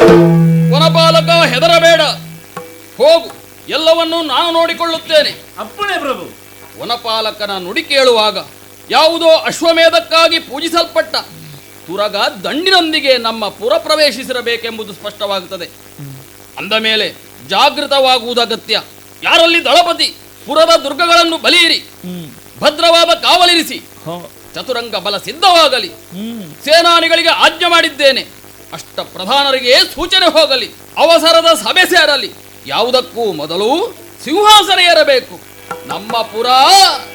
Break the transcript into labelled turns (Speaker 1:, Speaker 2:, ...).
Speaker 1: ವನಪಾಲಕ ಹೆದರಬೇಡ ಹೋಗು ಎಲ್ಲವನ್ನೂ ನಾನು ನೋಡಿಕೊಳ್ಳುತ್ತೇನೆ
Speaker 2: ಅಪ್ಪಣೆ ಪ್ರಭು
Speaker 1: ವನಪಾಲಕನ ನುಡಿ ಕೇಳುವಾಗ ಯಾವುದೋ ಅಶ್ವಮೇಧಕ್ಕಾಗಿ ಪೂಜಿಸಲ್ಪಟ್ಟ ತುರಗ ದಂಡಿನೊಂದಿಗೆ ನಮ್ಮ ಪುರ ಪ್ರವೇಶಿಸಿರಬೇಕೆಂಬುದು ಸ್ಪಷ್ಟವಾಗುತ್ತದೆ ಅಂದ ಮೇಲೆ ಜಾಗೃತವಾಗುವುದಗತ್ಯ ಯಾರಲ್ಲಿ ದಳಪತಿ ಪುರದ ದುರ್ಗಗಳನ್ನು ಬಲಿಯಿರಿ ಭದ್ರವಾದ ಕಾವಲಿರಿಸಿ ಚತುರಂಗ ಬಲ ಸಿದ್ಧವಾಗಲಿ ಸೇನಾನಿಗಳಿಗೆ ಆಜ್ಞೆ ಮಾಡಿದ್ದೇನೆ ಅಷ್ಟ ಪ್ರಧಾನರಿಗೆ ಸೂಚನೆ ಹೋಗಲಿ ಅವಸರದ ಸಭೆ ಸೇರಲಿ ಯಾವುದಕ್ಕೂ ಮೊದಲು ಸಿಂಹಾಸನ ಏರಬೇಕು ನಮ್ಮ ಪುರ